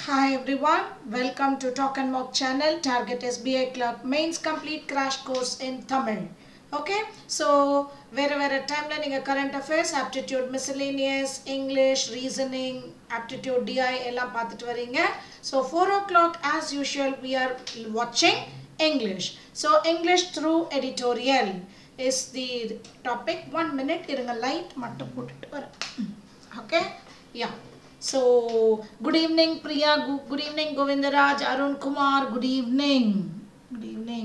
Hi everyone, welcome to Talk and Walk channel, Target SBI Club Mains Complete Crash Course in Tamil. Okay, so வேறு வேறு டைமில் நீங்கள் current affairs aptitude miscellaneous English reasoning aptitude DI எல்லாம் பார்த்துட்டு வரீங்க so four o'clock as usual we are வாட்சிங் English so English through editorial is the topic one minute இருங்க light மட்டும் போட்டுட்டு வரேன் okay yeah So, good evening Priya, Gu- good evening Govindaraj, Arun Kumar, good evening. Good evening.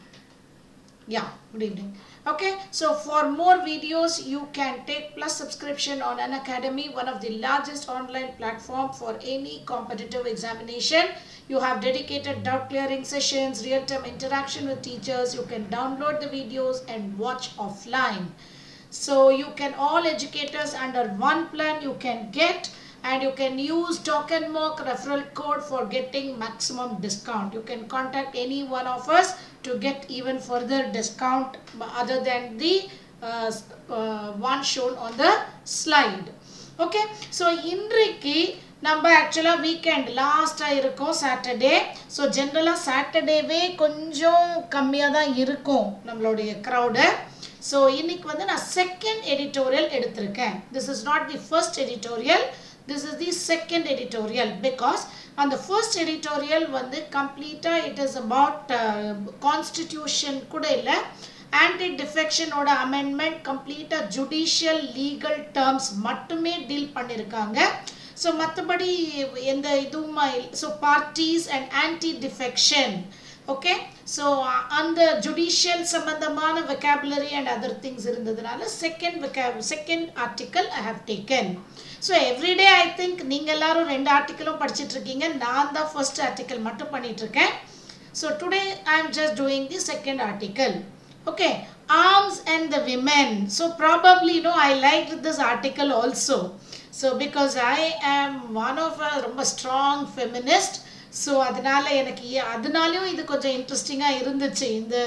Yeah, good evening. Okay, so for more videos, you can take plus subscription on an academy, one of the largest online platform for any competitive examination. You have dedicated doubt clearing sessions, real-time interaction with teachers. You can download the videos and watch offline. So you can all educators under one plan you can get and you can use token mock referral code for getting maximum discount. You can contact any one of us to get even further discount other than the uh, s- uh, one shown on the slide. Okay so இன்றைக்கு நம்ம ஆக்சுவலாக weekend லாஸ்ட்டாக இருக்கும் Saturday so ஜென்ரலாக சாட்டர்டேவே கொஞ்சம் கம்மியாக தான் இருக்கும் நம்மளுடைய க்ரௌடு ஸோ இன்னைக்கு வந்து நான் செகண்ட் எடிட்டோரியல் எடுத்திருக்கேன் this is not the first editorial this is the second editorial because அந்த ஃபர்ஸ்ட் எடிட்டோரியல் வந்து கம்ப்ளீட்டாக இட் இஸ் அபவுட் கான்ஸ்டிடியூஷன் கூட இல்லை ஆன்டி டிஃபெக்ஷனோட அமெண்ட்மெண்ட் கம்ப்ளீட்டாக ஜுடிஷியல் லீகல் டேர்ம்ஸ் மட்டுமே டீல் பண்ணியிருக்காங்க ஸோ மற்றபடி எந்த இதுவுமா so parties and anti defection okay so அந்த ஜுடிஷியல் சம்பந்தமான வெக்காபுலரி அண்ட் அதர் திங்ஸ் இருந்ததுனால second vocab second article I have taken so everyday I think நீங்கள் எல்லாரும் ரெண்டு ஆர்டிக்கலும் படிச்சிட்டு இருக்கீங்க நான் தான் ஃபர்ஸ்ட் ஆர்டிக்கல் மட்டும் பண்ணிட்டு இருக்கேன் so today I am just doing the second article okay arms and the women so probably you know i liked this article also so because i am one of a ரொம்ப strong feminist so அதனால எனக்கு ஏ- அதனாலயும் இது கொஞ்சம் இன்ட்ரெஸ்டிங்காக இருந்துச்சு இந்த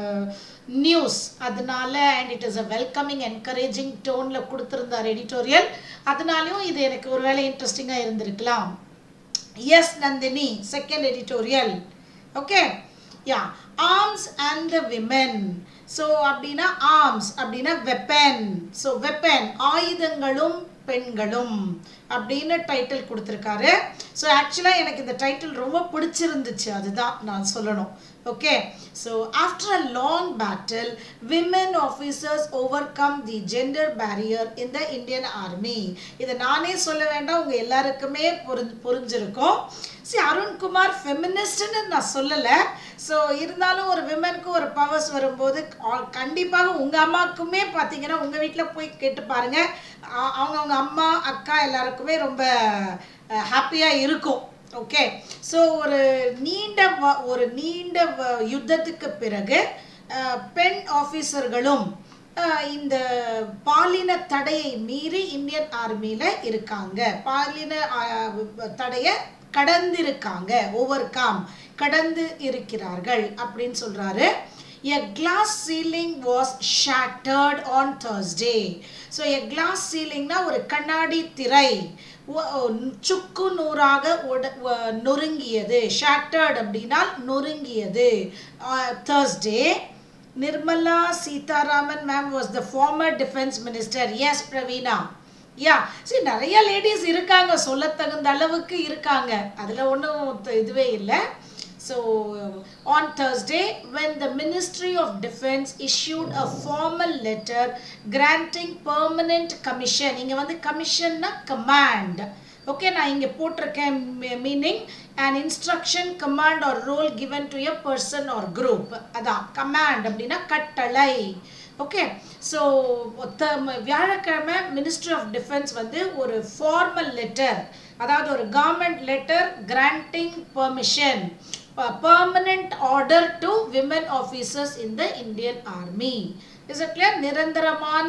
news அதனால and it is a welcoming encouraging டோனில் கொடுத்துருந்தார் எடிட்டோரியல் அதனாலயும் இது எனக்கு ஒருவேளை இன்ட்ரெஸ்டிங்காக இருந்திருக்கலாம் yes Nandini second editorial okay yeah arms and the women so அப்படின்னா ஆர்ம்ஸ் அப்படின்னா வெப்பன் ஸோ வெப்பன் ஆயுதங்களும் பெண்களும் அப்படின்னு டைட்டில் கொடுத்துருக்காரு ஸோ ஆக்சுவலாக எனக்கு இந்த டைட்டில் ரொம்ப பிடிச்சிருந்துச்சு அதுதான் நான் சொல்லணும் okay so after a long battle women officers overcome the gender barrier in the Indian army இதை நானே சொல்ல வேண்டாம் உங்கள் எல்லாருக்குமே புரிஞ்சு புரிஞ்சிருக்கும் சரி அருண்குமார் ஃபெமினிஸ்ட்னு நான் சொல்லலை ஸோ இருந்தாலும் ஒரு விமனுக்கு ஒரு பவர்ஸ் வரும்போது ஆ- கண்டிப்பாக உங்கள் அம்மாவுக்குமே பார்த்தீங்கன்னா உங்கள் வீட்டில் போய் கேட்டு பாருங்கள் அவங்க அவங்க அம்மா அக்கா எல்லாருக்குமே ரொம்ப ஹாப்பியாக இருக்கும் ஓகே ஸோ ஒரு நீண்ட வ- ஒரு நீண்ட வ- யுத்தத்துக்கு பிறகு அஹ், பெண் ஆஃபீஸர்களும் அஹ், இந்த பாலின தடையை மீறி இந்தியன் ஆர்மியில் இருக்காங்க பாலின அஹ், தடையை கடந்திருக்காங்க ஓவர் கம் கடந்து இருக்கிறார்கள் அப்படின்னு சொல்றாரு A glass ceiling was shattered on Thursday. So a glass ceilingனா ஒரு கண்ணாடி திரை ஒ- ஒ- சுக்கு நூறாக உட- ஒ- நொறுங்கியது shattered அப்படின்னா நொறுங்கியது Thursday Nirmala Sitharaman ma'am was the former defence minister yes Praveena yeah சரி நிறைய லேடிஸ் இருக்காங்க சொல்ல தகுந்த அளவுக்கு இருக்காங்க அதில் ஒன்றும் இதுவே இல்லை so on Thursday when the Ministry of Defense issued a formal letter granting permanent commission இங்கே வந்து கமிஷன்னா command ஓகே நான் இங்கே போட்டிருக்கேன் meaning an instruction command or role given to a person or group அதான் command அப்படின்னா கட்டளை ஓகே ஸோ வியாழக்கிழமை ministry of defence வந்து ஒரு ஃபார்மல் லெட்டர் அதாவது ஒரு government letter granting permission permanent order to women officers in the Indian army is clear நிரந்தரமான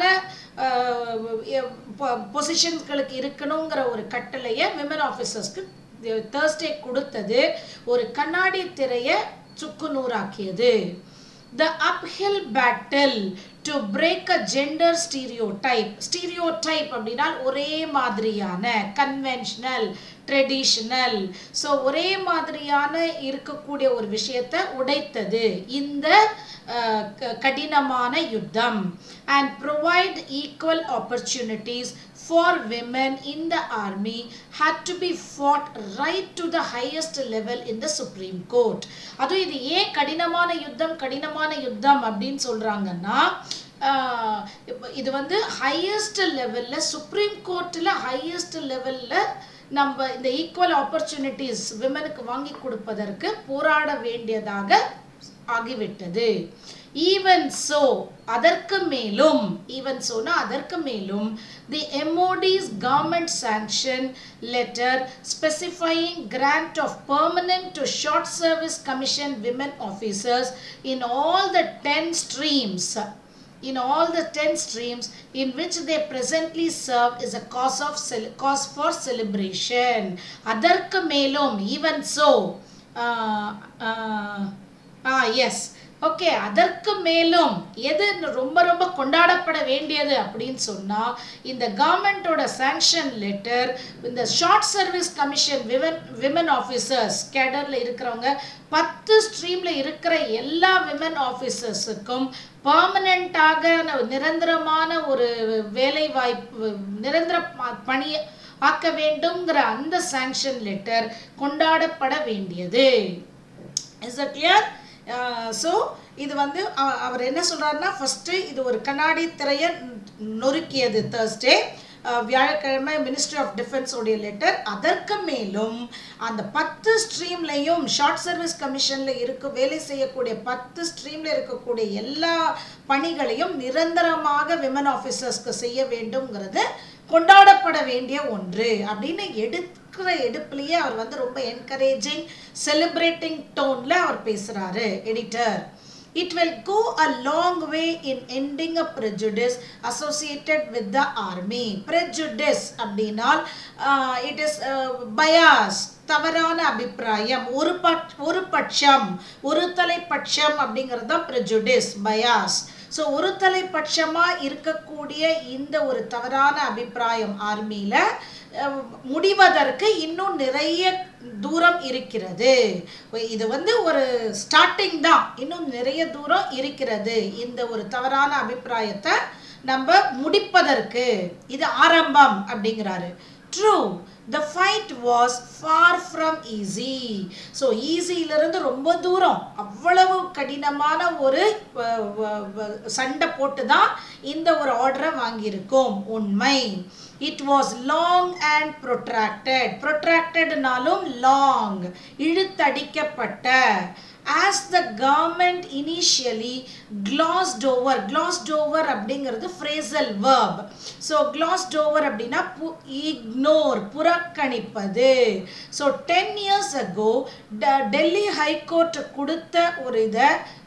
பொசிஷன்ஸ்களுக்கு இருக்கணுங்கிற ஒரு கட்டளையை விமன் ஆஃபீஸர்ஸ்க்கு தேர்ஸ்டே கொடுத்தது ஒரு கண்ணாடி திரையை சுக்குநூறாக்கியது The uphill battle to break a gender stereotype stereotype அப்படின்னா ஒரே மாதிரியான கன்வென்ஷனல் ட்ரெடிஷனல் ஸோ ஒரே மாதிரியான இருக்கக்கூடிய ஒரு விஷயத்தை உடைத்தது இந்த அஹ், க- கடினமான யுத்தம் and provide equal opportunities for women in the army had to be fought right to the highest level in the Supreme Court அதுவும் இது ஏன் கடினமான யுத்தம் கடினமான யுத்தம் அப்படின்னு சொல்றாங்கன்னா ஆஹ், இப்ப இது வந்து ஹையஸ்ட் லெவல்ல சுப்ரீம் கோர்ட்டில் ஹையஸ்ட் லெவல்ல நம்ம இந்த ஈக்குவல் ஆப்பர்ச்சுனிட்டிஸ் விமனுக்கு வாங்கி கொடுப்பதற்கு போராட வேண்டியதாக ஆகிவிட்டது ஈவன் சோ அதற்கு மேலும் ஈவன் சோனா அதற்கு மேலும் the MoD's government sanction letter specifying grant of permanent to short service commission women officers in all the ten streams in all the 10 streams in which they presently serve is a cause of cel- cause for celebration அதற்கு மேலும் even so uh, uh, ah yes okay அதற்கு மேலும் எது ரொம்ப ரொம்ப கொண்டாடப்பட வேண்டியது அப்படின்னு சொன்னா இந்த கவர்மெண்டோட சாங்ஷன் லெட்டர் இந்த short service commission women women officers கேடர்ல இருக்கிறவங்க பத்து ஸ்ட்ரீம்ல இருக்கிற எல்லா விமன் ஆஃபீஸர்ஸுக்கும் பர்மனண்டாக நிரந்தரமான ஒரு வேலை வாய்ப்பு நிரந்தர ப- பணியை ஆக்க வேண்டும்ங்கிற அந்த சாங்ஷன் லெட்டர் கொண்டாடப்பட வேண்டியது இஸ் அ கிளியர் ஸோ இது வந்து அ- அவர் என்ன சொல்றாருன்னா ஃபர்ஸ்ட் இது ஒரு கண்ணாடி திரையை நொறுக்கியது தேர்ஸ்டே வியாழக்கிழமை மினிஸ்ட்ரி ஆஃப் டிஃபென்ஸ் உடைய லெட்டர் அதற்கு மேலும் அந்த பத்து ஸ்ட்ரீம்லையும் ஷார்ட் சர்வீஸ் கமிஷன்ல இருக்க வேலை செய்யக்கூடிய பத்து ஸ்ட்ரீம்ல இருக்கக்கூடிய எல்லா பணிகளையும் நிரந்தரமாக விமன் ஆஃபீஸர்ஸ்க்கு செய்ய வேண்டும்ங்கிறது கொண்டாடப்பட வேண்டிய ஒன்று அப்படின்னு எடுக்கிற எடுப்புலயே அவர் வந்து ரொம்ப என்கரேஜிங் செலிப்ரேட்டிங் டோன்ல அவர் பேசுறாரு editor It will go a long way in ending a prejudice associated with the army. Prejudice அப்படின்னால் uh, it is uh, bias தவறான அபிப்பிராயம் ஒரு பட் ஒரு பட்சம் ஒரு தலைப்பட்சம் அப்படிங்கிறது தான் ப்ரெஜுடிஸ் பயாஸ் ஸோ ஒரு தலைப்பட்சமாக இருக்கக்கூடிய இந்த ஒரு தவறான அபிப்பிராயம் ஆர்மியில் முடிவதற்கு இன்னும் நிறைய தூரம் இருக்கிறது இது வந்து ஒரு ஸ்டார்டிங் தான் இன்னும் நிறைய தூரம் இருக்கிறது இந்த ஒரு தவறான அபிப்பிராயத்தை நம்ம முடிப்பதற்கு இது ஆரம்பம் அப்படிங்கிறாரு true the fight was far from easy so ஈஸியிலிருந்து ரொம்ப தூரம் அவ்வளவு கடினமான ஒரு வ- வ- வ- சண்டை போட்டு தான் இந்த ஒரு ஆர்டரை வாங்கியிருக்கோம் உண்மை it was long and protracted ப்ரொட்ராக்டட்னாலும் லாங் இழுத்தடிக்கப்பட்ட as the government initially glossed over glossed over அப்படிங்கிறது phrasal verb so glossed over அப்படின்னா பு- ignore புறக்கணிப்பது so 10 years ago ட- டெல்லி ஹை கோர்ட் கொடுத்த ஒரு இதை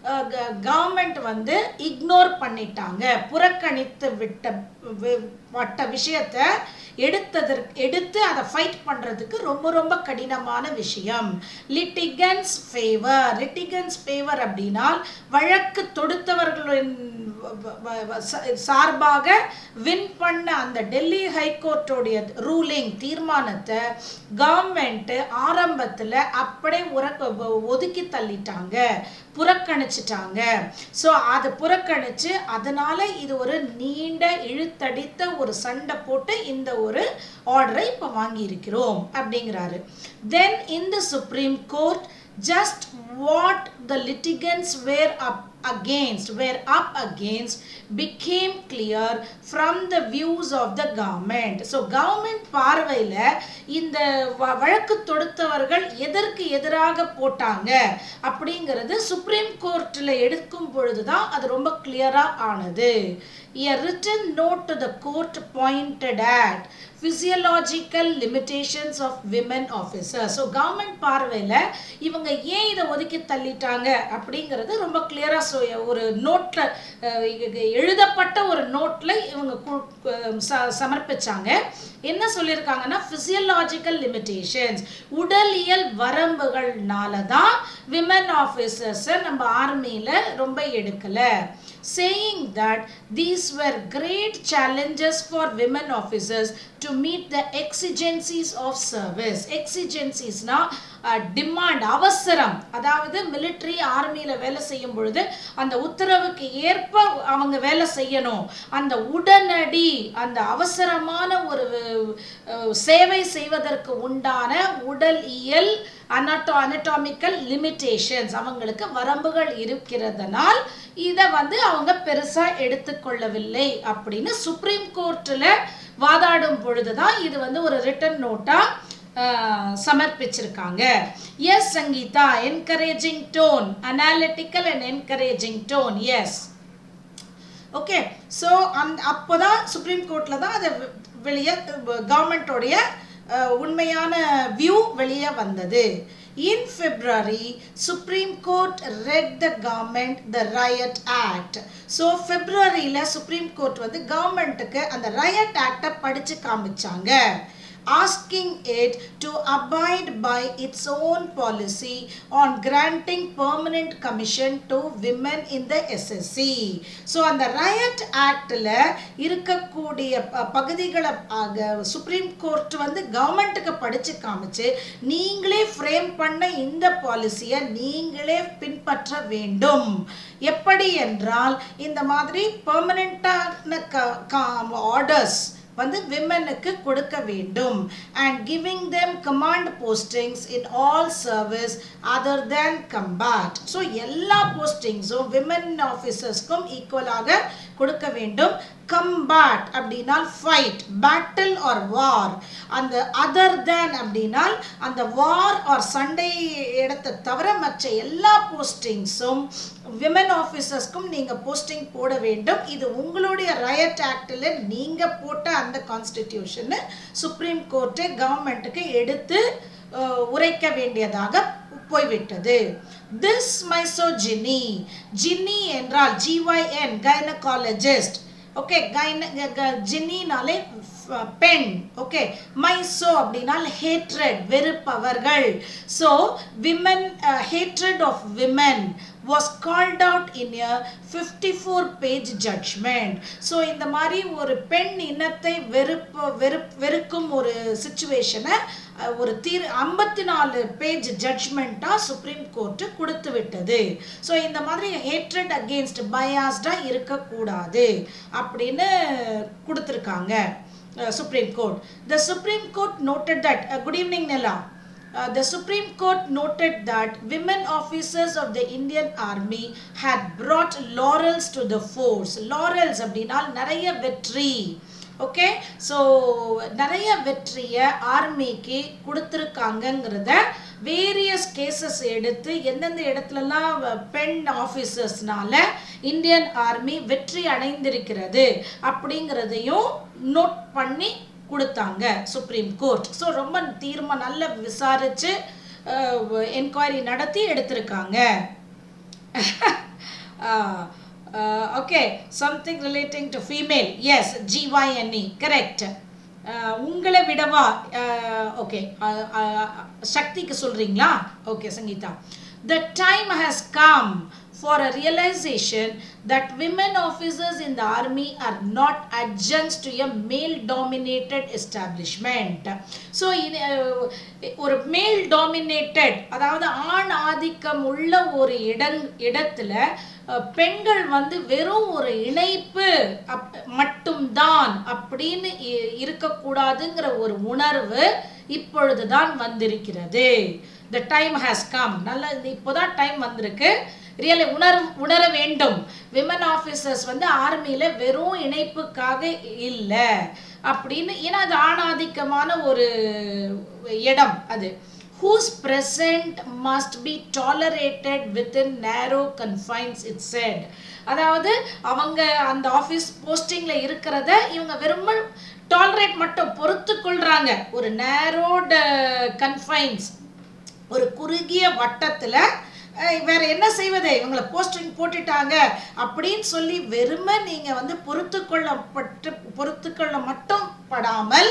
கவர்மெண்ட் வந்து இக்னோர் பண்ணிட்டாங்க புறக்கணித்து விட்ட வி- பட்ட விஷயத்த எடுத்ததற்கு எடுத்து அதை ஃபைட் பண்றதுக்கு ரொம்ப ரொம்ப கடினமான விஷயம் லிட்டிகன்ஸ் ஃபேவர் லிட்டிகன்ஸ் ஃபேவர் அப்படின்னா வழக்கு தொடுத்தவர்களின் வ- வ- வ- ச- சார்பாக வின் பண்ண அந்த டெல்லி ஹைகோர்ட்டோடைய ரூலிங் தீர்மானத்தை கவர்மெண்ட் ஆரம்பத்தில் அப்படியே உறக்க ஒ- ஒதுக்கி தள்ளிட்டாங்க புறக்கணிச்சிட்டாங்க ஸோ அதை புறக்கணிச்சு அதனால இது ஒரு நீண்ட இழுத்தடித்த ஒரு சண்டை போட்டு இந்த ஒரு ஆர்டரை இப்போ வாங்கியிருக்கிறோம் அப்படிங்கிறாரு தென் இந்த Supreme Court just what the litigants were up against were up against became clear from the views of the government so government பார்வையில இந்த வ- வழக்கு தொடுத்தவர்கள் எதற்கு எதிராக போட்டாங்க அப்படிங்கிறது சுப்ரீம் கோர்ட்டில் எடுக்கும் பொழுதுதான் அது ரொம்ப கிளியரா ஆனது a written note to the court pointed at physiological limitations of women officers so government பார்வையில் இவங்க ஏன் இதை ஒதுக்கி தள்ளிட்டாங்க அப்படிங்கிறது ரொம்ப கிளியராக ஸோ ஒரு நோட்டில் எழுதப்பட்ட ஒரு நோட்டில் இவங்க கு- கு- ச- சமர்ப்பிச்சாங்க என்ன சொல்லியிருக்காங்கன்னா physiological limitations உடலியல் வரம்புகள்னால தான் விமன் ஆஃபீஸர்ஸை நம்ம ஆர்மியில் ரொம்ப எடுக்கலை saying that these were great challenges for women officers to meet the exigencies of service exigencies னா டிமாண்ட் அவசரம் அதாவது மிலிட்ரி ஆர்மியில் வேலை செய்யும் பொழுது அந்த உத்தரவுக்கு ஏற்ப அவங்க வேலை செய்யணும் அந்த உடனடி அந்த அவசரமான ஒரு அஹ், சேவை செய்வதற்கு உண்டான உடல் இயல் அனட்டோ அனட்டாமிக்கல் லிமிட்டேஷன்ஸ் அவங்களுக்கு வரம்புகள் இருக்கிறதுனால் இதை வந்து அவங்க பெருசாக எடுத்துக்கொள்ளவில்லை அப்படின்னு சுப்ரீம் கோர்ட்டில் வாதாடும் பொழுது தான் இது வந்து ஒரு ரிட்டன் நோட்டாக சமர்ப்பிச்சிருக்காங்க yes Sangeetha encouraging tone analytical and encouraging tone yes okay so அந் அப்போ தான் சுப்ரீம் கோர்ட்டில் தான் அதை வெளியே கவர்மெண்ட்டோடைய உண்மையான வியூ வெளியே வந்தது in February Supreme Court read the government the riot act so பிப்ரவரியில் சுப்ரீம் கோர்ட் வந்து கவர்மெண்ட்டுக்கு அந்த ரயட் ஆக்டை படித்து காமிச்சாங்க asking it to abide by its own policy on granting permanent commission to women in the SSC. So அந்த riot ஆக்டில் இருக்கக்கூடிய ப- பகுதிகளை சுப்ரீம் கோர்ட் வந்து கவர்மெண்ட்டுக்கு படித்து காமிச்சு நீங்களே ஃப்ரேம் பண்ண இந்த பாலிசியை நீங்களே பின்பற்ற வேண்டும் எப்படி என்றால் இந்த மாதிரி பெர்மனண்ட்டான ஆர்டர்ஸ் வந்து விமனுக்கு கொடுக்க வேண்டும் and giving them command postings in all service other than combat so எல்லா போஸ்டிங்ஸும் விமன் ஆஃபீஸர்ஸ்க்கும் ஈக்குவலாக கொடுக்க வேண்டும் கம்பாட் அப்படின்னால் ஃபைட் பேட்டில் ஆர் வார் அந்த அதர் தேன் அப்படின்னால் அந்த வார் ஆர் சண்டை இடத்தை தவிர மற்ற எல்லா போஸ்டிங்ஸும் விமன் ஆஃபீஸர்ஸ்க்கும் நீங்கள் போஸ்டிங் போட வேண்டும் இது உங்களுடைய ரயட் ஆக்டில் நீங்கள் போட்ட அந்த கான்ஸ்டிடியூஷனை சுப்ரீம் கோர்ட்டு கவர்மெண்ட்டுக்கு எடுத்து அஹ், உரைக்க வேண்டியதாக போய்விட்டது திஸ் மைசோஜினி ஜின்னி என்றால் ஜிஒய்என் கைனகாலஜிஸ்ட் ஓகே கைன ஜின்னினாலே பெண் ஓகே மைசோ அப்படின்னால் ஹேட்ரட் வெறுப்பவர்கள் so women hatred of women was called out in a fifty four page judgment so இந்த மாதிரி ஒரு பெண் இனத்தை வெறுப்பு வெறு வெறுக்கும் ஒரு சுச்சுவேஷனை ஒரு தீர் ஐம்பத்தி நாலு பேஜ் ஜட்ஜ்மெண்ட்டாக சுப்ரீம் கோர்ட்டு கொடுத்து விட்டது ஸோ இந்த மாதிரி ஹேட்ரட் அகெயின்ஸ்ட் பயாஸ்டாக இருக்கக்கூடாது அப்படின்னு கொடுத்துருக்காங்க Supreme Court the Supreme Court noted that good evening Nila Uh, the Supreme Court noted that women officers of the Indian Army had brought laurels to the force. Laurels அப்படின்னால் நிறைய வெற்றி okay so நிறைய வெற்றியை ஆர்மிக்கு கொடுத்துருக்காங்கங்கிறத various cases எடுத்து எந்தெந்த இடத்துலலாம் வ- பெண் ஆஃபீஸர்ஸ்னால இந்தியன் ஆர்மி வெற்றி அடைந்திருக்கிறது அப்படிங்கிறதையும் நோட் பண்ணி கொடுத்தாங்க சுப்ரீம் கோர்ட் ஸோ ரொம்ப தீர்மா நல்ல விசாரித்து என்கொயரி நடத்தி எடுத்திருக்காங்க okay something relating to female yes G Y N E correct உங்களை விடவா ஓகே சக்திக்கு சொல்கிறீங்களா okay Sangeetha the time has come for a realization that women officers in the army are not adjuncts to a male dominated establishment so இது அஹ், ஒரு மேல் dominated அதாவது ஆண் ஆதிக்கம் உள்ள ஒரு இடங் இடத்துல அஹ், பெண்கள் வந்து வெறும் ஒரு இணைப்பு அப் மட்டும்தான் அப்படின்னு இ- இருக்கக்கூடாதுங்கிற ஒரு உணர்வு இப்பொழுதுதான் வந்திருக்கிறது த டைம் ஹேஸ் கம் நல்ல இது இப்போதான் டைம் வந்திருக்கு ரியலி உணர உணர வேண்டும் விமன் ஆஃபீஸர்ஸ் வந்து ஆர்மியில் வெறும் இணைப்புக்காக இல்லை அப்படின்னு ஏன்னா அது ஆணாதிக்கமான ஒரு இடம் அது whose present must be tolerated within narrow confines it said அதாவது அவங்க அந்த ஆஃபீஸ் போஸ்டிங்கில் இருக்கிறத இவங்க வெறும் டாலரேட் மட்டும் பொறுத்து கொள்றாங்க ஒரு நேரோட கன்ஃபைன்ஸ் ஒரு குறுகிய வட்டத்தில் வேற என்ன செய்வது இவங்களை போஸ்டிங் போட்டுட்டாங்க அப்படின்னு சொல்லி வெறுமை நீங்கள் வந்து பொறுத்து கொள்ளப்பட்டு பொறுத்து கொள்ள மட்டும் படாமல்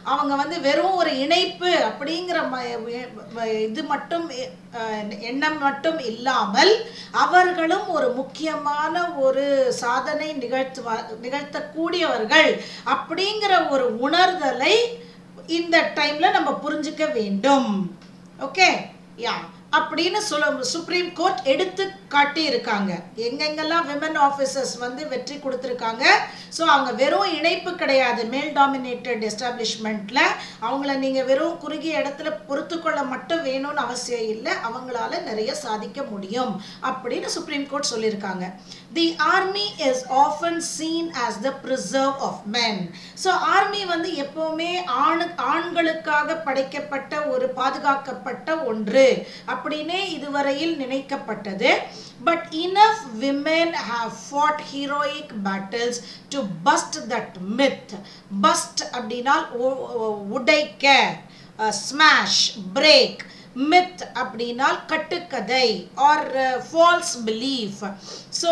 அவங்க வந்து வெறும் ஒரு இணைப்பு அப்படிங்கிற ம- இது மட்டும் அஹ், எண்ணம் மட்டும் இல்லாமல் அவர்களும் ஒரு முக்கியமான ஒரு சாதனை நிகழ்த்துவ நிகழ்த்தக்கூடியவர்கள் அப்படிங்கிற ஒரு உணர்தலை இந்த டைம்ல நம்ம புரிஞ்சுக்க வேண்டும் ஓகே யா அப்படின்னு சொல்ல சுப்ரீம் கோர்ட் எடுத்து காட்டி இருக்காங்க எங்கெங்கெல்லாம் விமன் ஆஃபீஸர்ஸ் வந்து வெற்றி கொடுத்துருக்காங்க ஸோ அவங்க வெறும் இணைப்பு கிடையாது மேல் டாமினேட்டட் எஸ்டாப்ளிஷ்மெண்ட்ல அவங்கள நீங்க வெறும் குறுகிய இடத்துல பொறுத்து கொள்ள மட்டும் வேணும்னு அவசியம் இல்லை அவங்களால நிறைய சாதிக்க முடியும் அப்படின்னு சுப்ரீம் கோர்ட் சொல்லியிருக்காங்க the army is often seen as the preserve of men so army வந்து எப்பவுமே ஆணு ஆண்களுக்காக படைக்கப்பட்ட ஒரு பாதுகாக்கப்பட்ட ஒன்று அப்படின்னே இதுவரையில் நினைக்கப்பட்டது but enough women have fought heroic battles to bust that myth bust அப்படின்னா உ- உ- உடைக்க ஸ்மாஷ் பிரேக் மித் அப்படின்னால் கட்டுக்கதை ஆர் ஃபால்ஸ் பிலீஃப் ஸோ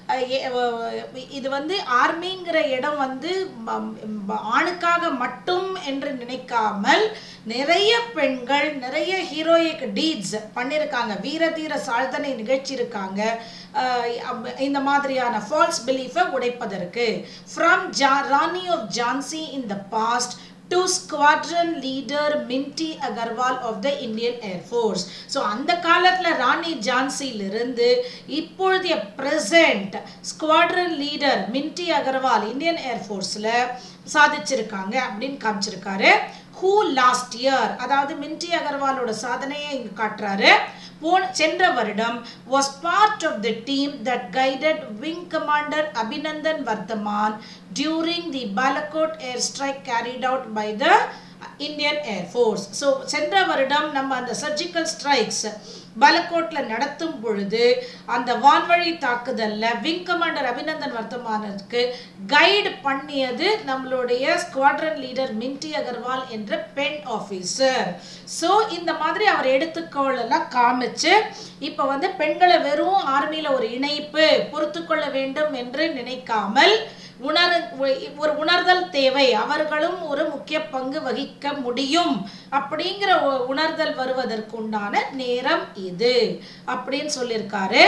இது வந்து ஆர்மிங்கிற இடம் வந்து ம- ம- ஆணுக்காக மட்டும் என்று நினைக்காமல் நிறைய பெண்கள் நிறைய ஹீரோயிக் டீட்ஸ் பண்ணியிருக்காங்க வீர தீர சாதனை நிகழ்ச்சி இருக்காங்க இந்த மாதிரியான ஃபால்ஸ் பிலீஃபை உடைப்பதற்கு ஃப்ரம் ஜா Rani of Jhansi in the past to squadron leader Minty Agarwal of the Indian air force so அந்த காலத்தில் ராணி ஜான்சியிலிருந்து இப்பொழுதைய present squadron leader Minty Agarwal Indian ஏர்ஃபோர்ஸில் சாதிச்சிருக்காங்க அப்படின்னு காமிச்சிருக்காரு ஹூ லாஸ்ட் இயர் அதாவது மின்டி அகர்வாலோட சாதனையை இங்க காட்டுறாரு போன சென்ற வருடம் was part of the team that guided wing commander Abhinandan Varthaman during the Balakot air strike carried out by the Indian air force so சென்ற வருடம் நம்ம அந்த சர்ஜிக்கல் ஸ்ட்ரைக்ஸ் பலக்கோட்ல நடத்தும் பொழுது அந்த வான்வழி தாக்குதல்ல விங் கமாண்டர் அபிநந்தன் வர்த்தமானருக்கு கைடு பண்ணியது நம்மளுடைய ஸ்குவாட்ரன் லீடர் மின்டி அகர்வால் என்ற பெண் ஆஃபீஸர் ஸோ இந்த மாதிரி அவர் எடுத்துக்கோள் எல்லாம் காமிச்சு இப்போ வந்து பெண்களை வெறும் ஆர்மியில் ஒரு இணைப்பு பொறுத்து கொள்ள வேண்டும் என்று நினைக்காமல் உணர் ஒரு உணர்தல் தேவை அவர்களும் ஒரு முக்கிய பங்கு வகிக்க முடியும் அப்படிங்கிற ஒ- உணர்தல் வருவதற்குண்டான நேரம் இது அப்படின்னு சொல்லியிருக்காரு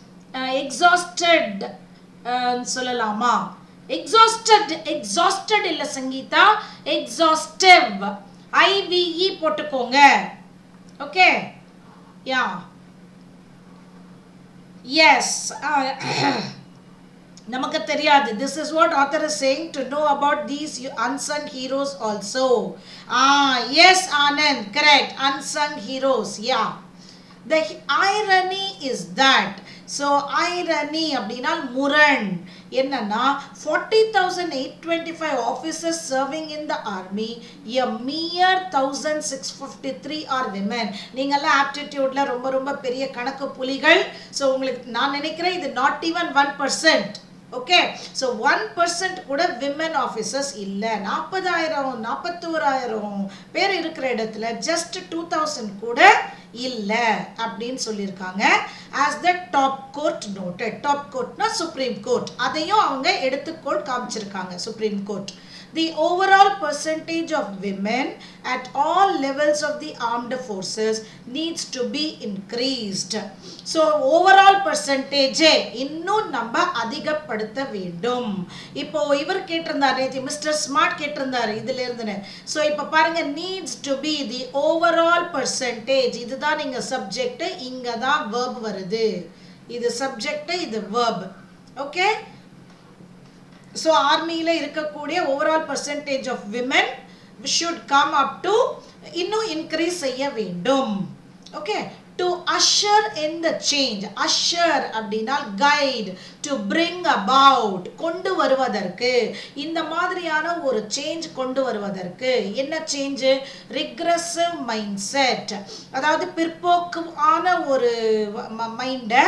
எக்ஸாஸ்டட் சொல்லலாமா எக்ஸாஸ்டட் எக்ஸாஸ்டட் இல்ல சங்கீதா எக்ஸாஸ்டிவ் ஐவிஇ போட்டுக்கோங்க ஓகே யா எஸ் நமக்கு தெரியாது this is what author is saying to know about these unsung heroes also ah yes Anand correct unsung heroes yeah the irony is that so irony அப்படின்னா முரண் என்னன்னா forty thousand eight twenty five officers serving in the army a mere thousand six fifty three are women நீங்கள்லாம் ஆப்டிடியூட்ல ரொம்ப ரொம்ப பெரிய கணக்கு புலிகள் ஸோ உங்களுக்கு நான் நினைக்கிறேன் இது not even one percent okay so one percent கூட விமன் ஆஃபீஸர்ஸ் இல்லை நாற்பதாயிரம் நாற்பத்தோராயிரம் பேர் இருக்கிற இடத்துல ஜஸ்ட் டூ தௌசண்ட் கூட இல்லை அப்படின்னு சொல்லியிருக்காங்க as the top court noted top கோர்ட்னா சுப்ரீம் கோர்ட் அதையும் அவங்க எடுத்துக்கோள் காமிச்சிருக்காங்க Supreme Court the overall percentage of women at all levels of the armed forces needs to be increased so overall percentage இன்னும் நம்ம அதிகப்படுத்த வேண்டும் இப்போ இவர் கேட்டிருந்தார் நேற்று மிஸ்டர் ஸ்மார்ட் கேட்டிருந்தார் இதுல இருந்து ஸோ இப்போ பாருங்க needs to be the overall percentage இதுதான் நீங்க சப்ஜெக்ட் இங்க தான் வேர்ப் வருது இது சப்ஜெக்ட் இது வேர்ப் ஓகே ஸோ ஆர்மியில் இருக்கக்கூடிய overall percentage of women should come up to இன்னும் இன்க்ரீஸ் செய்ய வேண்டும் okay to usher in the change usher அப்படின்னா கைட் டு பிரிங் அபவுட் கொண்டு வருவதற்கு இந்த மாதிரியான ஒரு சேஞ்ச் கொண்டு வருவதற்கு என்ன சேஞ்சு ரிக்ரஸிவ் மைண்ட் செட் அதாவது பிற்போக்கான ஒரு மைண்டை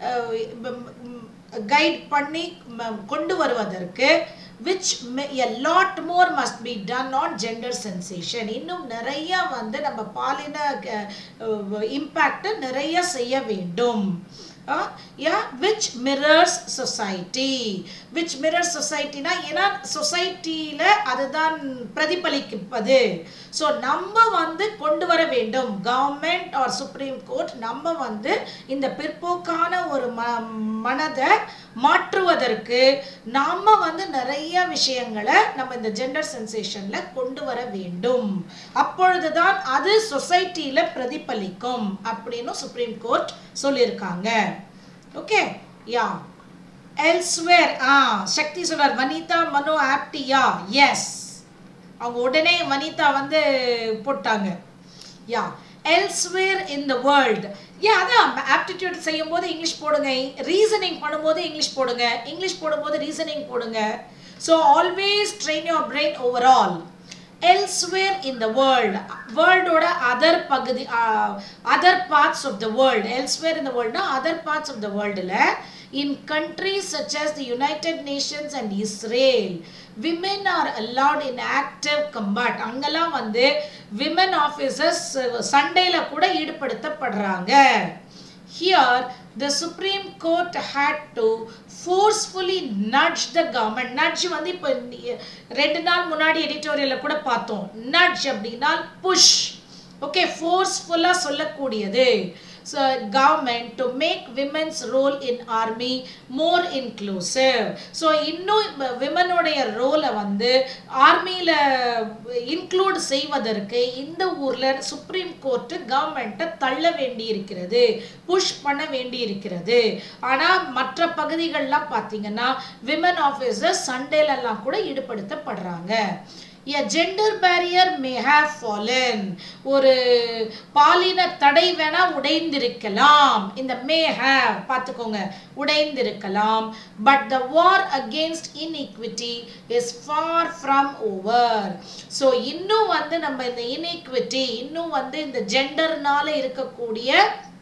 கைட் பண்ணி ம- கொண்டு வருவதற்கு which a lot more must be done on gender sensation இன்னும் நிறைய வந்து நம்ம பாலின இம்பேக்ட் நிறைய செய்ய வேண்டும் yeah which mirrors society which mirrors சொசைட்டினா ஏன்னா சொசைட்டியில் அதுதான் பிரதிபலிப்பது ஸோ நம்ம வந்து கொண்டு வர வேண்டும் கவர்மெண்ட் ஆர் சுப்ரீம் கோர்ட் நம்ம வந்து இந்த பிற்போக்கான ஒரு ம மனதை மாற்றுவதற்கு நாம வந்து நிறைய விஷயங்களை நம்ம இந்த ஜெண்டர் சென்சேஷன்ல கொண்டு வர வேண்டும் அப்பொழுதுதான் அது சொசைட்டியில பிரதிபலிக்கும் அப்படின்னு சுப்ரீம் கோர்ட் சொல்லியிருக்காங்க okay yeah elsewhere ah Sakthi சொல்றார் வனிதா மனோ ஆப்டியா எஸ் அவங்க உடனே வனிதா வந்து போட்டாங்க யா எல்ஸ்வேர் இன் த வேர்ல்ட் யா அதான் ஆப்டிடியூட் செய்யும் போது இங்கிலீஷ் போடுங்க ரீசனிங் பண்ணும்போது இங்கிலீஷ் போடுங்க இங்கிலீஷ் போடும்போது ரீசனிங் போடுங்க so always train your brain overall elsewhere in the world வேர்ல்டோட அதர் பகுதி other parts of the world elsewhere in the வேர்ல்ட்னா அதர் பார்ட்ஸ் ஆஃப் த வேர்ல்டில் in countries such as the United Nations and Israel, women are allowed in active combat. அங்கெல்லாம் வந்து women officers சண்டையில் கூட ஈடுபடுத்தப்படுறாங்க Here, the Supreme Court had to forcefully nudge the government. nudge வந்து இப்போ ரெண்டு நாள் முன்னாடி எடிட்டோரியலில் கூட பார்த்தோம் nudge அப்படின்னா புஷ் ஓகே ஃபோர்ஸ்ஃபுல்லாக சொல்லக்கூடியது so government to make women's role in army more inclusive so இன்னும் விமனுடைய ரோலை வந்து ஆர்மியில் இன்க்ளூட் செய்வதற்கு இந்த ஊரில் சுப்ரீம் கோர்ட்டு கவர்மெண்ட்டை தள்ள வேண்டி இருக்கிறது புஷ் பண்ண வேண்டி இருக்கிறது ஆனால் மற்ற பகுதிகள்லாம் பார்த்தீங்கன்னா விமன் ஆஃபீஸர்ஸ் சண்டேலெல்லாம் கூட ஈடுபடுத்தப்படுறாங்க a gender barrier may have fallen ஒரு பாலின தடை வேணா உடைந்திருக்கலாம் இந்த மே have பார்த்துக்கோங்க உடைந்திருக்கலாம் but the war against inequity is far from over so இன்னும் வந்து நம்ம இந்த இன்இக்விட்டி இன்னும் வந்து இந்த ஜெண்டர்னால இருக்கக்கூடிய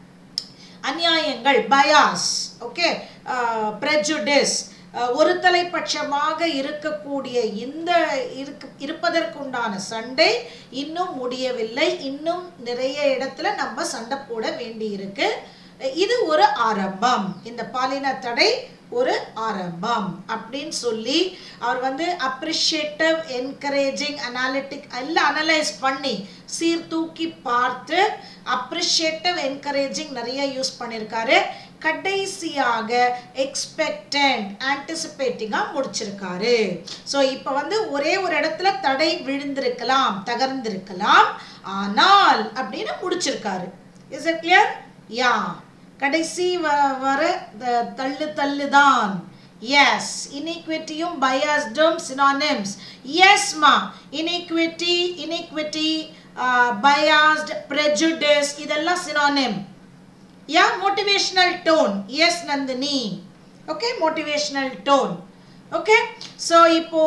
அநியாயங்கள் பயாஸ் ஓகே ப்ரெஜுடிஸ் ஒரு தலைப்பட்சமாக இருக்கக்கூடிய இந்த இருக்கு இருப்பதற்குண்டான சண்டை இன்னும் முடியவில்லை இன்னும் நிறைய இடத்துல நம்ம சண்டை போட வேண்டி இருக்கு இது ஒரு ஆரம்பம் இந்த பாலின தடை ஒரு ஆரம்பம் அப்படின்னு சொல்லி அவர் வந்து அப்ரிஷியேட்டிவ் என்கரேஜிங் அனாலிட்டிக் எல்லாம் அனலைஸ் பண்ணி சீர்தூக்கி பார்த்து அப்ரிஷியேட்டிவ் என்கரேஜிங் நிறைய யூஸ் பண்ணியிருக்காரு கடைசியாக எக்ஸ்பெக்டன்ட் ஆன்டிசிபேட்டிங்காக முடிச்சிருக்காரு ஸோ இப்போ வந்து ஒரே ஒரு இடத்துல தடை விழுந்திருக்கலாம் தகர்ந்திருக்கலாம் ஆனால் அப்படின்னு முடிச்சிருக்காரு இஸ் இட் கிளியர் யா கடைசி வ வர தள்ளு தள்ளு தான் எஸ் இனிக்விட்டியும் பயாஸ்டும் சினானிம்ஸ் எஸ்மா இனிக்விட்டி இனிக்விட்டி பயாஸ்ட் ப்ரெஜுடிஸ் இதெல்லாம் synonym yeah motivational tone yes Nandini okay motivational tone okay so இப்போ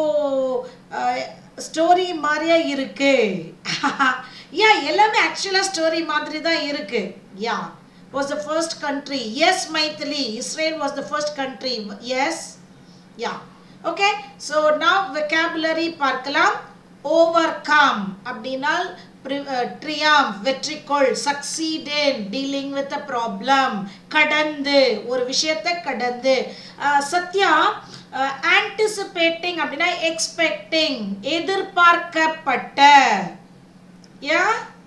ஸ்டோரி மாதிரியா இருக்கு யா எல்லாமே ஆக்சுவலாக ஸ்டோரி மாதிரி தான் இருக்கு யா was the first country. Yes, Maithili, Israel was the first country. Yes, yeah. Okay, so now vocabulary பார்க்கலாம் overcome அப்படின்னால் ட்ரியாம் வெற்றிக்கொள் succeed in dealing with a problem கடந்து ஒரு விஷயத்தை கடந்து சத்யா ஆன்டிசிபேட்டிங் அப்படின்னா எக்ஸ்பெக்டிங் எதிர்பார்க்கப்பட்ட யா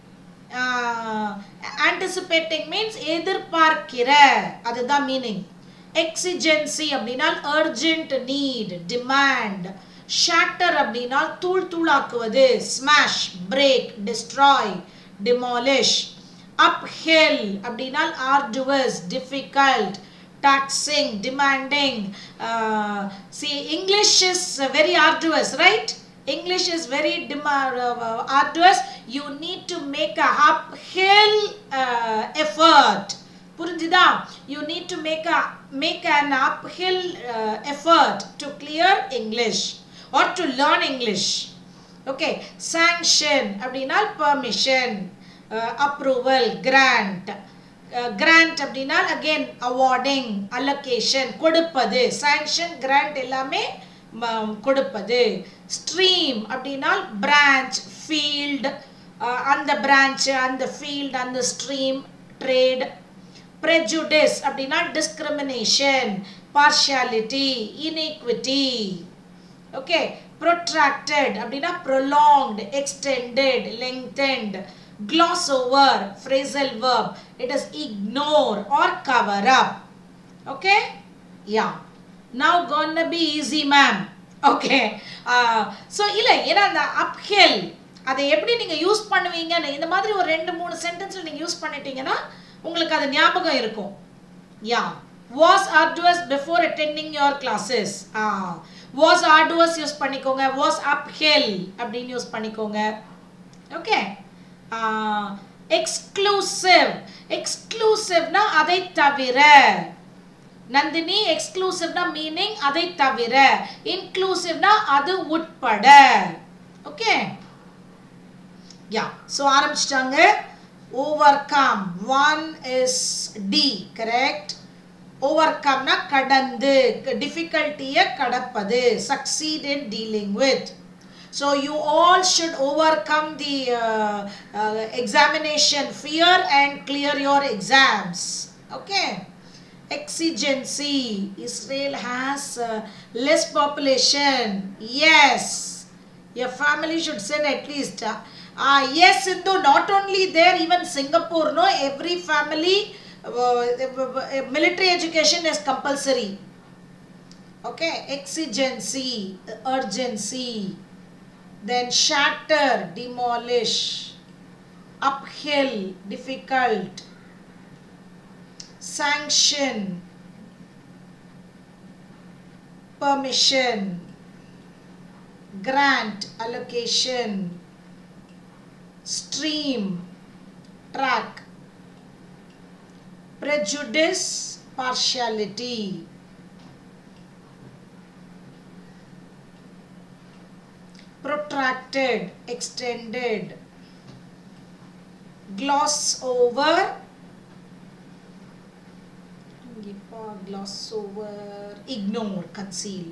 ஆன்டிசிபேட்டிங் மீன்ஸ் எதிர்பார்க்கிற அதுதான் மீனிங் எக்ஸிஜென்சி அப்படின்னா அர்ஜென்ட் நீட் டிமாண்ட் ஷாட்டர் அப்படின்னா தூள் தூளாக்குவது smash break destroy demolish uphill அப்படின்னா arduous difficult taxing demanding uh, see english is very arduous right English is very uh, arduous. You need to make a uphill uh, effort. புரிஞ்சுதா you need to make a make an uphill uh, effort to clear English or to learn English. Okay, sanction அப்படின்னா permission, uh, approval, grant. Grant அப்படின்னா again awarding allocation கொடுப்பது sanction grant எல்லாமே கொடுப்பது stream அப்படின்னா branch field அந்த branch அந்த field அந்த stream trade prejudice அப்படின்னா discrimination partiality inequity ஓகே protracted அப்படின்னா prolonged extended lengthened gloss over phrasal verb it is ignore or cover up okay yeah now gonna be easy ma'am okay so இல்லை ஏன்னா அந்த அப்ஹெல் அதை எப்படி நீங்கள் யூஸ் பண்ணுவீங்கன்னு இந்த மாதிரி ஒரு ரெண்டு மூணு சென்டென்ஸில் நீங்கள் யூஸ் பண்ணிட்டீங்கன்னா உங்களுக்கு அது ஞாபகம் இருக்கும் yeah was arduous before attending your classes was arduous use பண்ணிக்கோங்க வாஸ் அப்ஹெல் அப்படின்னு யூஸ் பண்ணிக்கோங்க ஓகே எக்ஸ்க்ளூசிவ் எக்ஸ்க்ளூசிவ்னா அதை தவிர நந்தினி எக்ஸ்க்ளூசிவ்னா மீனிங் அதை தவிர இன்க்ளூசிவ்னா அது உட்பட ஓகே யா ஸோ ஆரம்பிச்சிட்டாங்க overcome one is D correct ஓவர் கம்னா கடந்து டிஃபிகல்ட்டியை கடப்பது succeed in dealing with So you all should overcome the uh, uh, examination fear and clear your exams. Okay. Exigency. Israel has uh, less population. Yes. Your family should send at least. Uh, uh, yes, Sindhu, not only there, even Singapore, no, every family, uh, military education is compulsory. Okay, exigency, urgency then shatter, demolish, uphill, difficult, sanction, permission, grant, allocation, stream, track, prejudice, partiality. protracted, extended, gloss over, gloss over, ignore, conceal.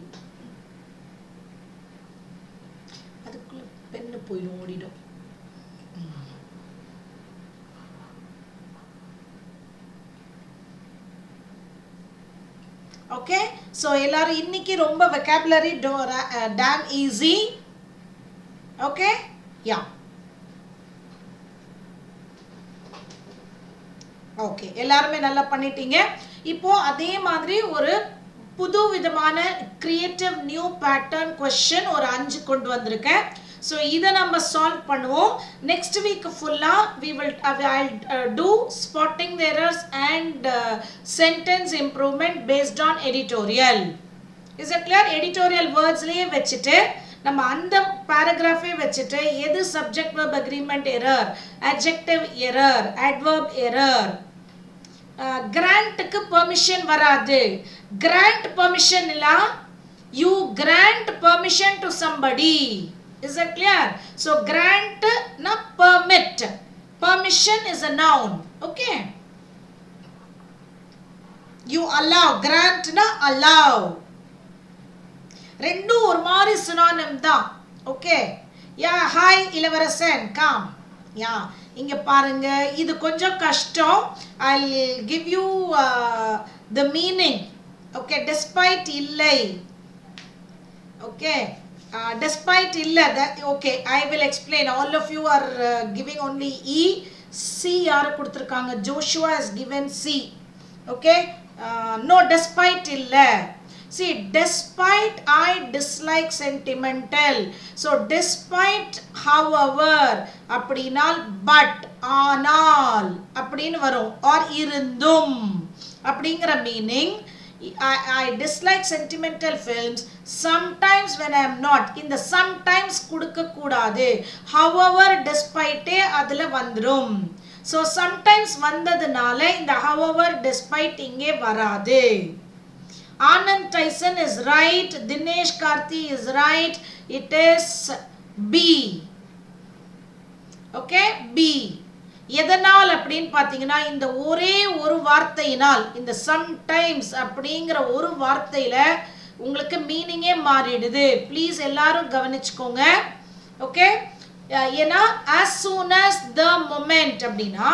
அதுக்குள்ள பெண்ணு போயிடும் ஓடிடும் okay so எல்லாரும் இன்னைக்கு ரொம்ப vocabulary டேம் easy okay yeah okay எல்லாருமே நல்லா பண்ணிட்டீங்க இப்போ அதே மாதிரி ஒரு புது விதமான கிரியேட்டிவ் நியூ பேட்டர்ன் கொஷின் ஒரு அஞ்சு கொண்டு வந்திருக்கேன் ஸோ இதை நம்ம சால்வ் பண்ணுவோம் நெக்ஸ்ட் வீக் ஃபுல்லாக we will I do spotting errors and sentence improvement based on editorial is it clear editorial வேர்ட்ஸ்லேயே வச்சுட்டு நம்ம அந்த பேராகிராஃபே வச்சுட்டு எது subject verb agreement error adjective error adverb error கிராண்ட்டுக்கு பெர்மிஷன் வராது கிராண்ட் பெர்மிஷன் இல்ல you grant permission to somebody is it clear so grant நா permit permission is a noun okay you allow கிராண்ட்னா அலவ் ரெண்டும் ஒரு மாதிரி சினானிம் தான் okay yeah hi Ilavarasan காம் யா இங்க பாருங்க இது கொஞ்சம் கஷ்டம் I give you the meaning okay despite இல்லை ஓகே டெஸ்பைட் இல்லை okay I will explain all of you are giving only E C யார் கொடுத்துருக்காங்க Joshua is given C okay no despite இல்லை see despite i dislike sentimental so despite however அப்படினால் but ஆனால் அப்படின்னு வரும் or இருந்தும் அப்படிங்கிற meaning I, I dislike sentimental films sometimes when I am not இந்த sometimes கொடுக்க கூடாது however despite அதுல வந்துரும் so sometimes வந்ததுனால இந்த however despite இங்கே வராது Anand Tyson is right. Dinesh Karthi is right. It is B. Okay, B. எதனால் அப்படின்னு பார்த்தீங்கன்னா இந்த ஒரே ஒரு வார்த்தையினால் இந்த சம்டைம்ஸ் அப்படிங்கிற ஒரு வார்த்தையில உங்களுக்கு மீனிங்கே மாறிடுது ப்ளீஸ் எல்லாரும் கவனிச்சுக்கோங்க ஓகே ஏன்னா as soon as the moment அப்படின்னா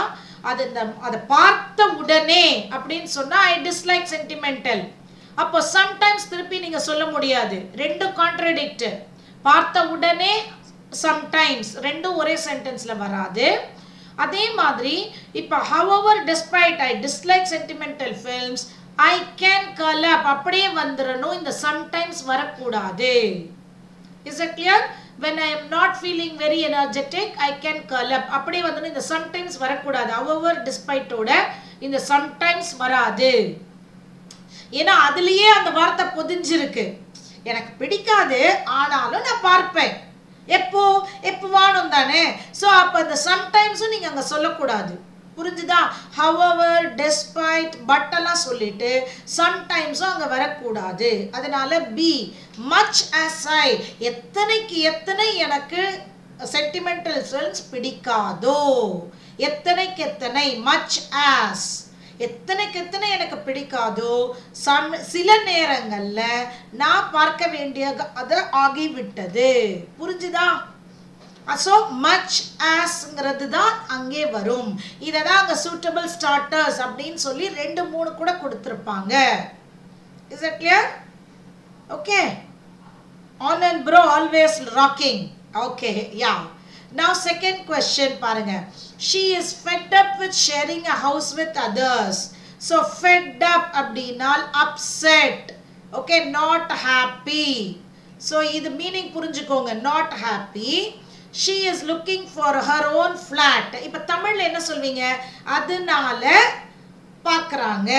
அது இந்த அதை பார்த்த உடனே அப்படின்னு சொன்னா ஐ டிஸ்லைக் சென்டிமெண்டல் அப்போ சம்டைம்ஸ் திருப்பி நீங்க சொல்ல முடியாது ரெண்டும் கான்ட்ரடிக்ட் பார்த்த உடனே சம்டைம்ஸ் ரெண்டும் ஒரே சென்டென்ஸ்ல வராது அதே மாதிரி இப்போ however despite I dislike sentimental films I can கலப் அப்படியே வந்துடணும் இந்த சம்டைம்ஸ் வரக்கூடாது is it clear when i am not feeling very energetic i can curl up அப்படியே வந்து இந்த sometimes வரக்கூடாது however despite ஓட இந்த sometimes வராது ஏன்னா அதுலயே அந்த வார்த்தை பொதிஞ்சிருக்கு எனக்கு பிடிக்காது ஆனாலும் நான் பார்ப்பேன் எப்போ எப்போ வாணும் தானே ஸோ அப்போ இந்த சம்டைம்ஸும் நீங்கள் அங்கே சொல்லக்கூடாது புரிஞ்சுதா ஹவவர் டெஸ்பைட் பட் எல்லாம் சொல்லிட்டு சம்டைம்ஸும் அங்கே வரக்கூடாது அதனால பி மச் as ஐ எத்தனைக்கு எத்தனை எனக்கு சென்டிமெண்டல் ஃபில்ம்ஸ் பிடிக்காதோ எத்தனைக்கு எத்தனை மச் as எத்தனைக்கு எத்தனை எனக்கு பிடிக்காதோ சம் சில நேரங்கள்ல நான் பார்க்க வேண்டிய அது ஆகிவிட்டது புரிஞ்சுதா ஸோ மச் ஆஸ்ங்கிறது தான் அங்கே வரும் இதை தான் அங்கே சூட்டபிள் ஸ்டார்டர்ஸ் அப்படின்னு சொல்லி ரெண்டு மூணு கூட கொடுத்துருப்பாங்க is it clear okay Anand bro always rocking okay yeah now second question பாருங்க she is fed up with sharing a house with others so fed up அப்படின்னால் upset okay not happy so இது meaning புரிஞ்சுக்கோங்க not happy she is looking for her own flat இப்ப தமிழ்ல என்ன சொல்வீங்க அதனால பார்க்கறாங்க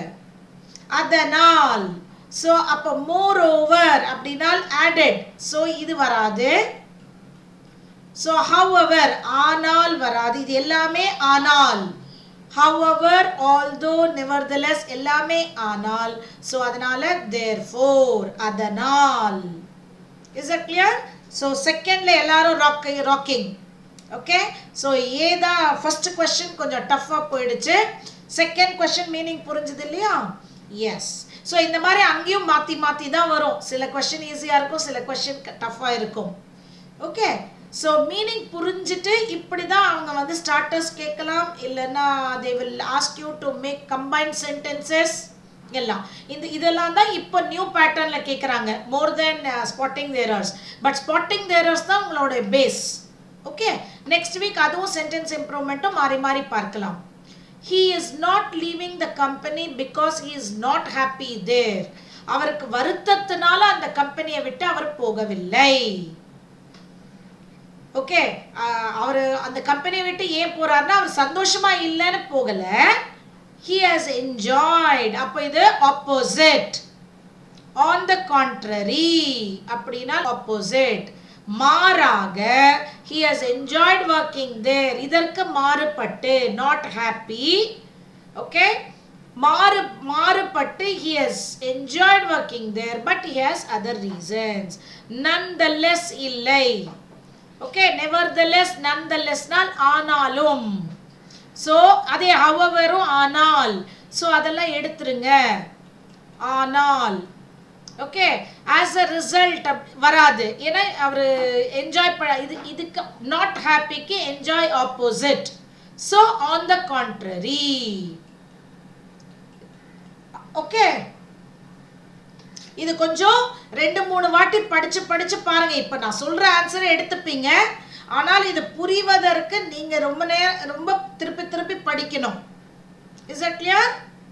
அதனால் ஸோ அப்போ மோர் ஓவர் அப்படின்னால் added ஸோ இது வராது ஸோ however ஆனால் வராது இது எல்லாமே ஆனால் however although nevertheless எல்லாமே ஆனால் ஸோ அதனால therefore அதனால் இஸ் it clear ஸோ செகண்ட்ல எல்லாரும் ராக் ராக்கிங் ஓகே ஸோ ஏதான் ஃபர்ஸ்ட் கொஸ்டின் கொஞ்சம் டஃப்பாக போயிடுச்சு செகண்ட் கொஸ்டின் மீனிங் புரிஞ்சுது இல்லையா எஸ் ஸோ இந்த மாதிரி அங்கேயும் மாற்றி மாற்றி தான் வரும் சில கொஸ்டின் ஈஸியாக இருக்கும் சில கொஸ்டின் டஃப்பாக இருக்கும் ஓகே ஸோ மீனிங் புரிஞ்சுட்டு இப்படி தான் அவங்க வந்து ஸ்டார்டர்ஸ் கேட்கலாம் இல்லைன்னா they will ask you to make combined sentences எல்லாம் இந்த இதெல்லாம் தான் இப்போ நியூ பேட்டர்னில் கேட்குறாங்க more then spotting the errors but spotting the errors தான் உங்களோட பேஸ் ஓகே நெக்ஸ்ட் வீக் அதுவும் சென்டென்ஸ் இம்ப்ரூவ்மெண்ட்டும் மாறி மாறி பார்க்கலாம் he is not leaving the company because he is not happy there அவருக்கு வருத்தத்தினால அந்த கம்பெனியை விட்டு அவர் போகவில்லை ஓகே அவர் அந்த கம்பெனியை விட்டு ஏன் போறாருன்னா அவர் சந்தோஷமா இல்லைன்னு போகல ஹி ஹாஸ் என்ஜாய்ட் அப்போ இது ஆப்போசிட் ஆன் த கான்ட்ரரி அப்படின்னா ஆப்போசிட் மாறாக he has enjoyed working there இதற்கு மாறுபட்டு நாட் ஹாப்பி ஓகே மாறு மாறுபட்டு he has enjoyed working there but he has other reasons nonetheless இல்லை ஓகே நெவர் த லெஸ் நன் த லெஸ்னால் ஆனாலும் ஸோ அதே ஹவவரும் ஆனால் ஸோ அதெல்லாம் எடுத்துருங்க ஆனால் ஓகே ஆஸ் அ ரிசல்ட் வராது ஏன்னா அவர் என்ஜாய் பண்ண இது இதுக்கு நாட் ஹாப்பிக்கு enjoy opposite so on the contrary okay இது கொஞ்சம் ரெண்டு மூணு வாட்டி படிச்சு படிச்சு பாருங்க இப்போ நான் சொல்ற ஆன்சரை எடுத்துப்பீங்க ஆனால் இது புரிவதற்கு நீங்க ரொம்ப நேரம் ரொம்ப திருப்பி திருப்பி படிக்கணும் is it clear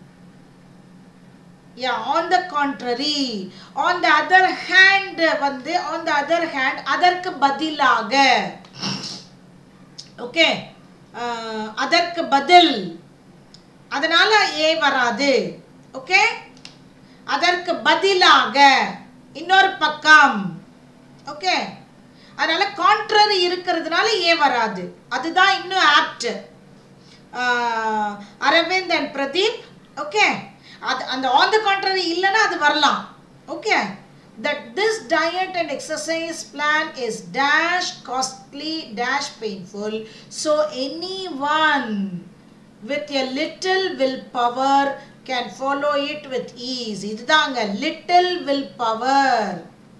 yeah on the contrary on the other hand வந்து ஆன் த அதர் ஹேண்ட் அதற்கு பதிலாக ஓகே அதற்கு பதில் அதனால ஏ வராது ஓகே அதற்கு பதிலாக இன்னொரு பக்கம் ஓகே அதனால கான்ட்ரரி இருக்கிறதுனால ஏன் வராது அதுதான் இன்னும் apt Aravind and Pradeep okay அது அந்த ஆன் த கான்ட்ரரி இல்லைன்னா அது வரலாம் okay that this diet and exercise plan is dash costly dash painful so anyone with a little willpower can follow it with ease இதுதாங்க little willpower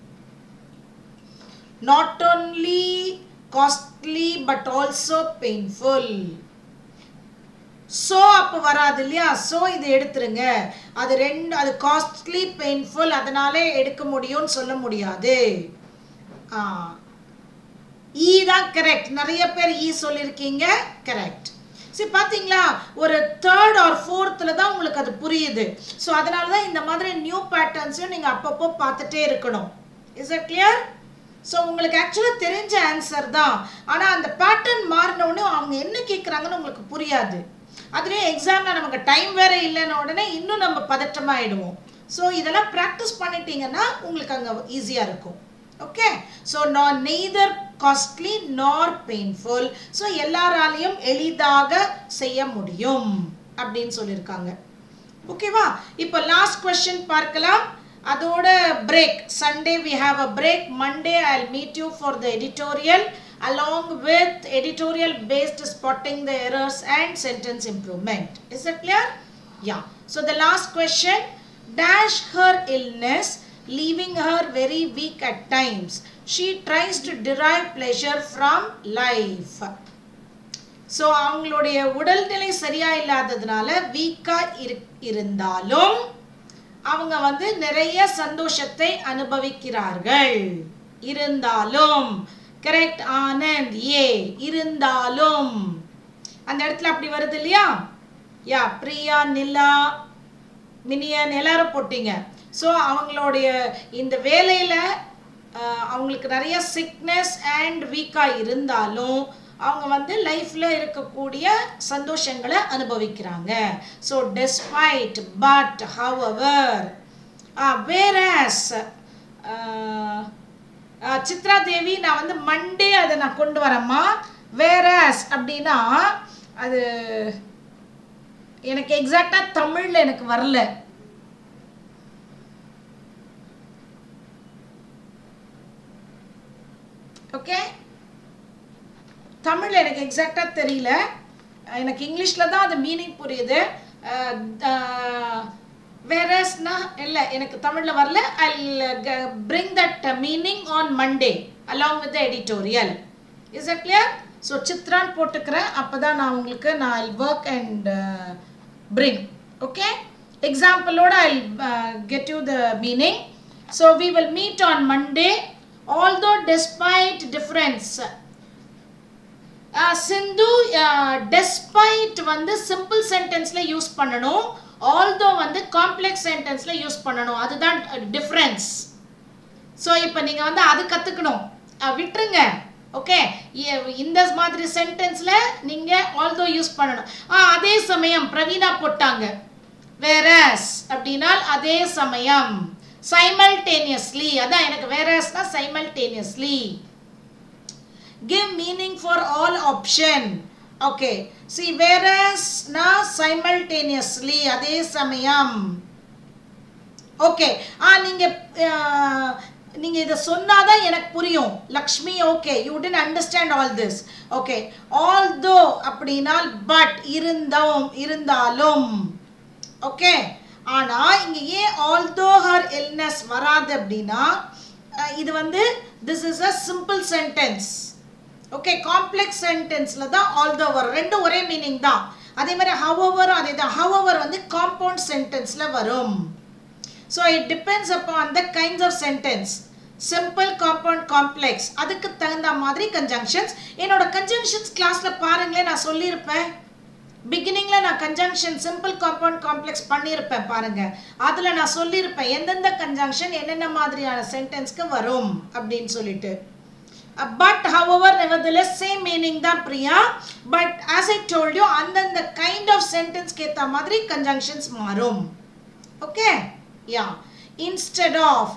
not only costly but also painful so அப்போ வராது இல்லையா so இது எடுத்துருங்க அது ரெண்டு அது costly painful அதனாலே எடுக்க முடியும்னு சொல்ல முடியாது ஆ ஈ தான் கரெக்ட் நிறைய பேர் ஈ சொல்லியிருக்கீங்க கரெக்ட் சரி பார்த்தீங்களா ஒரு தேர்ட் ஆர் ஃபோர்த்தில் தான் உங்களுக்கு அது புரியுது ஸோ அதனால தான் இந்த மாதிரி நியூ பேட்டர்ன்ஸையும் நீங்கள் அப்பப்போ பார்த்துட்டே இருக்கணும் இஸ் இட் கிளியர் ஸோ உங்களுக்கு ஆக்சுவலாக தெரிஞ்ச ஆன்சர் தான் ஆனால் அந்த பேட்டர்ன் மாறினோடனே அவங்க என்ன கேட்குறாங்கன்னு உங்களுக்கு புரியாது அதுவே எக்ஸாமில் நமக்கு டைம் வேற இல்லைன்ன உடனே இன்னும் நம்ம பதட்டமாயிடுவோம் ஸோ இதெல்லாம் ப்ராக்டிஸ் பண்ணிட்டீங்கன்னா உங்களுக்கு அங்கே ஈஸியாக இருக்கும் ஓகே ஸோ நான் neither costly nor painful so எல்லாராலையும் எளிதாக செய்ய முடியும் அப்படின்னு சொல்லியிருக்காங்க ஓகேவா இப்போ லாஸ்ட் கொஸ்டின் பார்க்கலாம் அதோட break Sunday we have a break Monday I meet you for the editorial along with editorial based spotting the errors and sentence improvement. Is it clear? Yeah. So the last question dash her illness leaving her very weak at times. She tries to derive pleasure from life. So அவங்களுடைய உடல்நிலை சரியா இல்லாததுனால வீக்கா இரு இருந்தாலும் அவங்க வந்து நிறைய சந்தோஷத்தை அனுபவிக்கிறார்கள் இருந்தாலும் கரெக்ட் ஆனந்த் ஏ இருந்தாலும் அந்த இடத்துல அப்படி வருது இல்லையா யா பிரியா நிலா மினியன் எல்லாரும் போட்டீங்க ஸோ அவங்களுடைய இந்த வேலையில் அவங்களுக்கு நிறைய சிக்னஸ் அண்ட் வீக்காக இருந்தாலும் அவங்க வந்து லைஃப்பில் இருக்கக்கூடிய சந்தோஷங்களை அனுபவிக்கிறாங்க so despite but however whereas Chitra Devi நான் வந்து மண்டே அதை நான் கொண்டு வரேம்மா வேரஸ் அப்படின்னா அது எனக்கு எக்ஸாக்டாக தமிழில் எனக்கு வரல ஓகே தமிழ் எனக்கு எக்ஸாக்டாக தெரியல எனக்கு இங்கிலீஷில் தான் அது மீனிங் புரியுது வேறஸ்னா இல்லை எனக்கு தமிழில் வரல I bring that meaning on Monday along with editorial is a clear so சித்ரான் போட்டுக்கிறேன் அப்போ தான் நான் உங்களுக்கு நான் I work and bring okay எக்ஸாம்பிளோட I get you the meaning so we will meet on Monday although despite difference Sindhu despite வந்து simple சென்டென்ஸில் யூஸ் பண்ணணும் ஆல்தோ வந்து காம்ப்ளெக்ஸ் சென்டென்ஸில் யூஸ் பண்ணணும் அதுதான் டிஃப்ரென்ஸ் ஸோ இப்போ நீங்கள் வந்து அது கற்றுக்கணும் விட்டுருங்க ஓகே இந்த மாதிரி சென்டென்ஸில் நீங்கள் ஆல்தோ யூஸ் பண்ணணும் ஆ அதே சமயம் பிரவீனா போட்டாங்க வேரஸ் அப்படின்னால் அதே சமயம் சைமல்டேனியஸ்லி அதான் எனக்கு வேரஸ்னா simultaneously give meaning for all option okay see whereas na simultaneously அதே சமயம் ஓகே ஆ நீங்க நீங்க இதை சொன்னாதான் எனக்கு புரியும் Lakshmi okay you tend understand all this okay although அப்படின்னால் பட் இருந்தோம் இருந்தாலும் ஓகே ஆனா இங்க ஏன் ஆல்தோ ஹர் இல்னஸ் வராது அப்படின்னா இது வந்து this is a simple sentence okay complex சென்டென்ஸில் தான் ஆல்தோ வரும் ரெண்டும் ஒரே மீனிங் தான் அதே மாதிரி ஹவவரும் அதே தான் ஹவவர் வந்து காம்பவுண்ட் சென்டென்ஸில் வரும் so it depends upon the kinds of sentence simple compound complex அதுக்கு தகுந்த மாதிரி கன்ஜங்ஷன்ஸ் என்னோட கன்ஜங்ஷன்ஸ் கிளாஸில் பாருங்களேன் நான் சொல்லியிருப்பேன் பிகினிங்கில் நான் கன்ஜங்ஷன் சிம்பிள் காம்பவுண்ட் காம்ப்ளெக்ஸ் பண்ணியிருப்பேன் பாருங்க அதில் நான் சொல்லியிருப்பேன் எந்தெந்த கன்ஜங்ஷன் என்னென்ன மாதிரியான சென்டென்ஸ்க்கு வரும் அப்படின்னு சொல்லிட்டு but however nevertheless same meaning தான் Priya but as I told you அந்தந்த கைண்ட் ஆஃப் சென்டென்ஸ்க்கு ஏற்ற மாதிரி கன்ஜங்ஷன்ஸ் மாறும் okay yeah instead of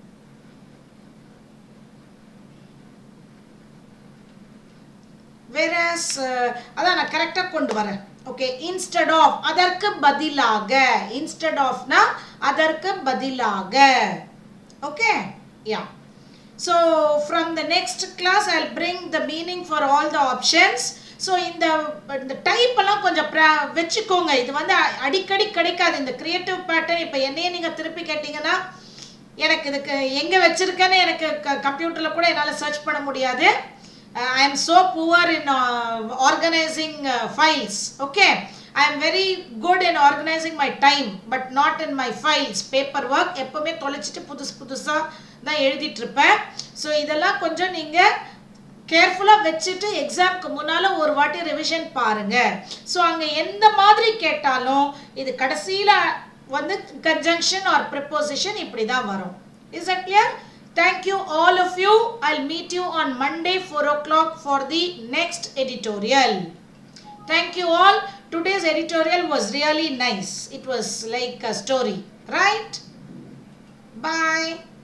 whereas அதான் நான் கரெக்டாக கொண்டு வரேன் ஓகே இன்ஸ்டெட் ஆஃப் அதற்கு பதிலாக இன்ஸ்டெட் ஆஃப்னா அதற்கு பதிலாக okay yeah So from the next class, I'll bring the meaning for all the options. So இந்த இந்த டைப் எல்லாம் கொஞ்சம் வச்சுக்கோங்க இது வந்து அடிக்கடி கிடைக்காது இந்த கிரியேட்டிவ் பேட்டர்ன் இப்போ என்னையே நீங்கள் திருப்பி கேட்டிங்கன்னா எனக்கு இதுக்கு எங்கே வச்சுருக்கேன்னு எனக்கு க கம்ப்யூட்டரில் கூட என்னால் சர்ச் பண்ண முடியாது I am so poor in organising files okay I am very good in organising my time but not in my files paperwork எப்போவுமே தொலைச்சிட்டு புதுசு புதுசாக தான் எழுதிட்டு இருப்பேன் ஸோ இதெல்லாம் கொஞ்சம் நீங்கள் கேர்ஃபுல்லாக வச்சுட்டு எக்ஸாம்க்கு முன்னால் ஒரு வாட்டி ரிவிஷன் பாருங்க ஸோ அங்கே எந்த மாதிரி கேட்டாலும் இது கடைசியில் வந்து கன்ஜங்ஷன் ஆர் ப்ரிப்போசிஷன் இப்படி தான் வரும் is it clear Thank you all of you. I'll meet you on Monday 4 o'clock for the next editorial. Thank you all. Today's editorial was really nice. It was like a story, right? Bye.